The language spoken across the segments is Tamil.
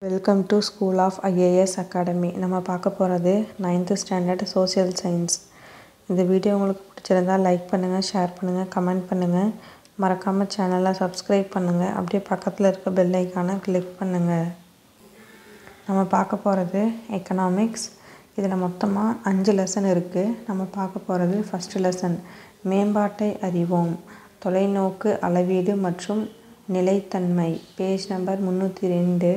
welcome to school of IAS academy நம்ம பார்க்க போகிறது நைன்த்து ஸ்டாண்டர்ட் சோஷியல் சயின்ஸ் இந்த வீடியோ உங்களுக்கு பிடிச்சிருந்தா லைக் பண்ணுங்கள் ஷேர் பண்ணுங்கள் கமெண்ட் பண்ணுங்கள் மறக்காமல் சேனலை சப்ஸ்கிரைப் பண்ணுங்கள் அப்படியே பக்கத்தில் இருக்க பெல் ஐக்கானை கிளிக் பண்ணுங்கள் நம்ம பார்க்க போகிறது எக்கனாமிக்ஸ் இதில் மொத்தமாக அஞ்சு லெசன் இருக்குது நம்ம பார்க்க போகிறது ஃபஸ்ட்டு லெசன் மேம்பாட்டை அறிவோம் தொலைநோக்கு அளவீடு மற்றும் நிலைத்தன்மை பேஜ் நம்பர் முந்நூற்றி ரெண்டு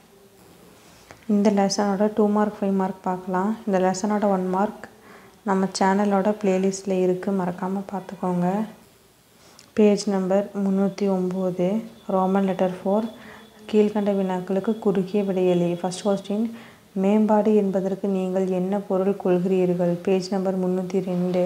இந்த லெசனோட டூ மார்க் ஃபைவ் மார்க் பார்க்கலாம் இந்த லெசனோட ஒன் மார்க் நம்ம சேனலோட ப்ளேலிஸ்ட்டில் இருக்குது மறக்காமல் பார்த்துக்கோங்க பேஜ் நம்பர் முந்நூற்றி ஒம்பது ரோமன் லெட்டர் ஃபோர் கீழ்கண்ட வினாக்களுக்கு குறுகிய விடையளி ஃபஸ்ட் கொஸ்டின் மேம்பாடு என்பதற்கு நீங்கள் என்ன பொருள் கொள்கிறீர்கள் பேஜ் நம்பர் முந்நூற்றி ரெண்டு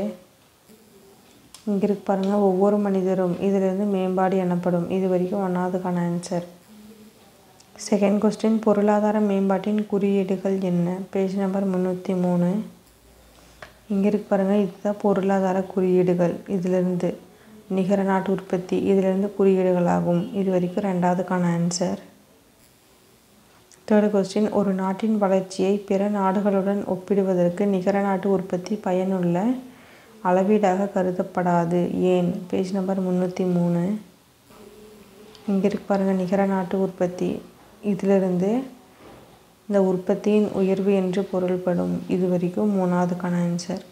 இங்கே இருக்கு பாருங்கள் ஒவ்வொரு மனிதரும் இதிலிருந்து மேம்பாடு எனப்படும் இது வரைக்கும் ஒன்றாவதுக்கான ஆன்சர் செகண்ட் கொஸ்டின் பொருளாதார மேம்பாட்டின் குறியீடுகள் என்ன பேஜ் நம்பர் முந்நூற்றி மூணு இங்கே இருக்கு பாருங்கள் இதுதான் பொருளாதார குறியீடுகள் இதிலிருந்து நிகர நாட்டு உற்பத்தி இதிலிருந்து குறியீடுகளாகும் இது வரைக்கும் ரெண்டாவதுக்கான ஆன்சர் தேர்டு கொஸ்டின் ஒரு நாட்டின் வளர்ச்சியை பிற நாடுகளுடன் ஒப்பிடுவதற்கு நிகர நாட்டு உற்பத்தி பயனுள்ள அளவீடாக கருதப்படாது ஏன் பேஜ் நம்பர் முந்நூற்றி மூணு இங்கே இருக்கு பாருங்கள் நிகர நாட்டு உற்பத்தி இதிலிருந்து இந்த உற்பத்தியின் உயர்வு என்று பொருள்படும் இது வரைக்கும் மூணாவதுக்கான ஆன்சர்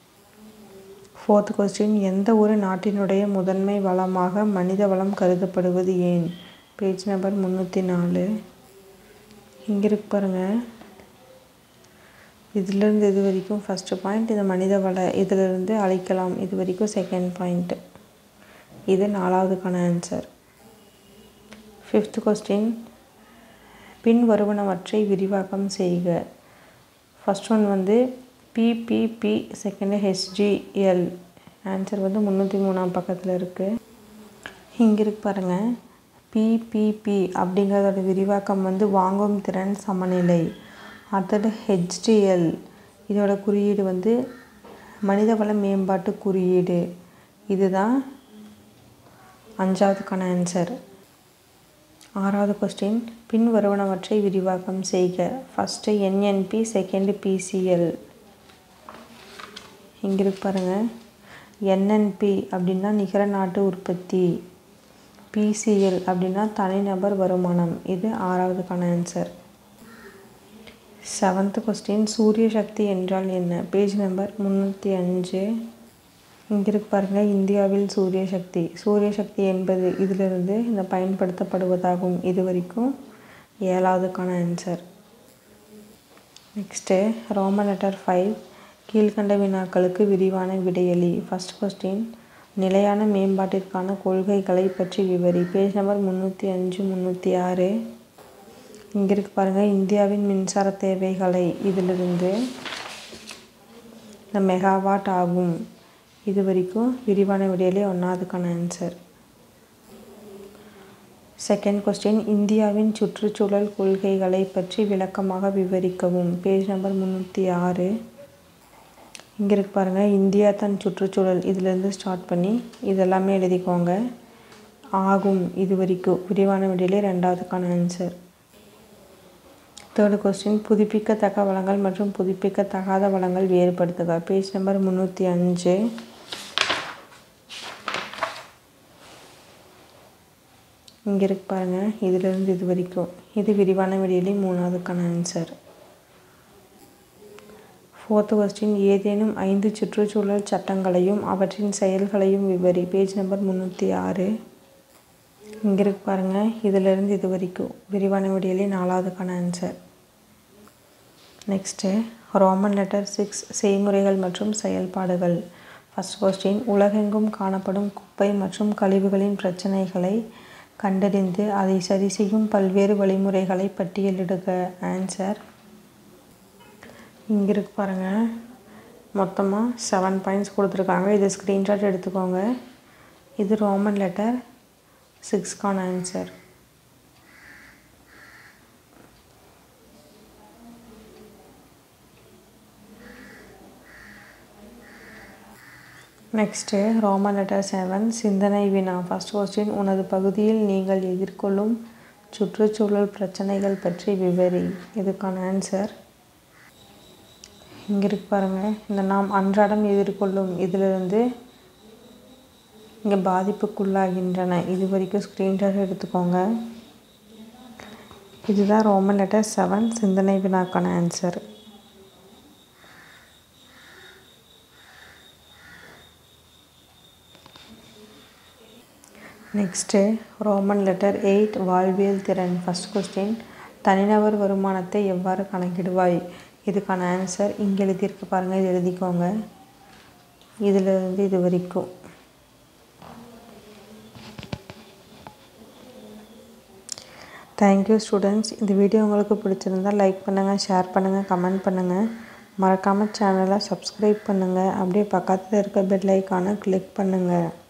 ஃபோர்த் கொஸ்டின் எந்த ஒரு நாட்டினுடைய முதன்மை வளமாக மனித வளம் கருதப்படுவது ஏன் பேஜ் நம்பர் முந்நூற்றி நாலு இங்கே இருக்கு பாருங்கள் இதிலிருந்து இது வரைக்கும் ஃபஸ்ட்டு பாயிண்ட் இந்த மனித வள இதிலிருந்து அழைக்கலாம் இது வரைக்கும் செகண்ட் பாயிண்ட்டு இது நாலாவதுக்கான ஆன்சர் ஃபிஃப்த் கொஸ்டின் பின் வருவனவற்றை விரிவாக்கம் செய்க ஃபஸ்ட் ஒன் வந்து பிபிபி செகண்டு ஹெச்ஜிஎல் ஆன்சர் வந்து முந்நூற்றி மூணாம் பக்கத்தில் இருக்குது இங்கே இருக்கு பாருங்கள் பிபிபி அப்படிங்கிறதோட விரிவாக்கம் வந்து வாங்கும் திறன் சமநிலை அடுத்தது ஹெச்டிஎல் இதோட குறியீடு வந்து மனிதவள மேம்பாட்டு குறியீடு இதுதான் அஞ்சாவதுக்கான ஆன்சர் ஆறாவது கொஸ்டின் பின் வருவனவற்றை விரிவாக்கம் செய்க ஃபஸ்ட்டு என்என்பி செகண்டு பிசிஎல் இங்கே இருக்கு பாருங்கள் என்என்பி அப்படின்னா நிகர நாட்டு உற்பத்தி பிசிஎல் அப்படின்னா தனிநபர் வருமானம் இது ஆறாவதுக்கான ஆன்சர் செவன்த் கொஸ்டின் சூரிய சக்தி என்றால் என்ன பேஜ் நம்பர் முந்நூற்றி அஞ்சு இங்கே இருக்கு பாருங்கள் இந்தியாவில் சூரிய சக்தி சூரிய சக்தி என்பது இதிலிருந்து இந்த பயன்படுத்தப்படுவதாகும் இது வரைக்கும் ஏழாவதுக்கான answer next Roman letter five கீழ்கண்ட வினாக்களுக்கு விரிவான விடையளி ஃபஸ்ட் கொஸ்டின் நிலையான மேம்பாட்டிற்கான கொள்கைகளை பற்றி விவரி பேஜ் நம்பர் முந்நூற்றி அஞ்சு முந்நூற்றி ஆறு இங்கே இருக்கு பாருங்கள் இந்தியாவின் மின்சார தேவைகளை இதிலிருந்து இந்த மெகாவாட் ஆகும் இது வரைக்கும் விரிவான விடையிலே ஒன்றாவதுக்கான ஆன்சர் செகண்ட் கொஸ்டின் இந்தியாவின் சுற்றுச்சூழல் கொள்கைகளை பற்றி விளக்கமாக விவரிக்கவும் பேஜ் நம்பர் முந்நூற்றி ஆறு இங்கே இருக்கு பாருங்கள் இந்தியா தன் சுற்றுச்சூழல் இதிலேருந்து ஸ்டார்ட் பண்ணி இதெல்லாமே எழுதிக்கோங்க ஆகும் இது வரைக்கும் விரிவான விடையிலே ரெண்டாவதுக்கான ஆன்சர் தேர்டு கொஸ்டின் புதுப்பிக்கத்தக்க வளங்கள் மற்றும் புதுப்பிக்கத்தகாத வளங்கள் வேறுபடுத்துக பேஜ் நம்பர் முந்நூற்றி அஞ்சு இங்கே இருக்கு பாருங்கள் இதிலிருந்து இது வரைக்கும் இது விரிவான விடையிலே மூணாவதுக்கான ஆன்சர் ஃபோர்த்து கொஸ்டின் ஏதேனும் ஐந்து சுற்றுச்சூழல் சட்டங்களையும் அவற்றின் செயல்களையும் விவரி பேஜ் நம்பர் முந்நூற்றி ஆறு இங்கே இருக்கு பாருங்கள் இதிலிருந்து இது வரைக்கும் விரிவான விடையிலே நாலாவதுக்கான answer next Roman letter six செய்முறைகள் மற்றும் செயல்பாடுகள் ஃபஸ்ட் கொஸ்டின் உலகெங்கும் காணப்படும் குப்பை மற்றும் கழிவுகளின் பிரச்சனைகளை கண்டறிந்து அதை சரி செய்யும் பல்வேறு வழிமுறைகளை பட்டியலிடுக ஆன்சர் இங்கே இருக்கு பாருங்கள் மொத்தமாக செவன் பாயிண்ட்ஸ் கொடுத்துருக்காங்க இது ஸ்க்ரீன்ஷாட் எடுத்துக்கோங்க இது ரோமன் லெட்டர் சிக்ஸ்க்கான answer next Roman letter seven சிந்தனை வினா ஃபஸ்ட் கொஸ்டின் உனது பகுதியில் நீங்கள் எதிர்கொள்ளும் சுற்றுச்சூழல் பிரச்சனைகள் பற்றி விவரி இதுக்கான ஆன்சர் இங்கே இருக்கு பாருங்கள் இந்த நாம் அன்றாடம் எதிர்கொள்ளும் இதிலிருந்து இங்கே பாதிப்புக்குள்ளாகின்றன இது வரைக்கும் ஸ்க்ரீன்ஷாட் எடுத்துக்கோங்க இதுதான் ரோமன் லெட்டர் செவன் சிந்தனை வினாக்கான answer next Roman letter eight வாழ்வியல் திறன் ஃபஸ்ட் கொஸ்டின் தனிநபர் வருமானத்தை எவ்வாறு கணக்கிடுவாய் இதுக்கான ஆன்சர் இங்கே எழுதியிருக்கு பாருங்கள் இது எழுதிக்கோங்க இதிலிருந்து இது வரைக்கும் தேங்க்யூ ஸ்டூடெண்ட்ஸ் இந்த வீடியோ உங்களுக்கு பிடிச்சிருந்தால் லைக் பண்ணுங்கள் ஷேர் பண்ணுங்கள் கமெண்ட் பண்ணுங்கள் மறக்காமல் சேனலை சப்ஸ்கிரைப் பண்ணுங்கள் அப்படியே பக்கத்தில் இருக்க பெல் ஐக்கானை கிளிக் பண்ணுங்கள்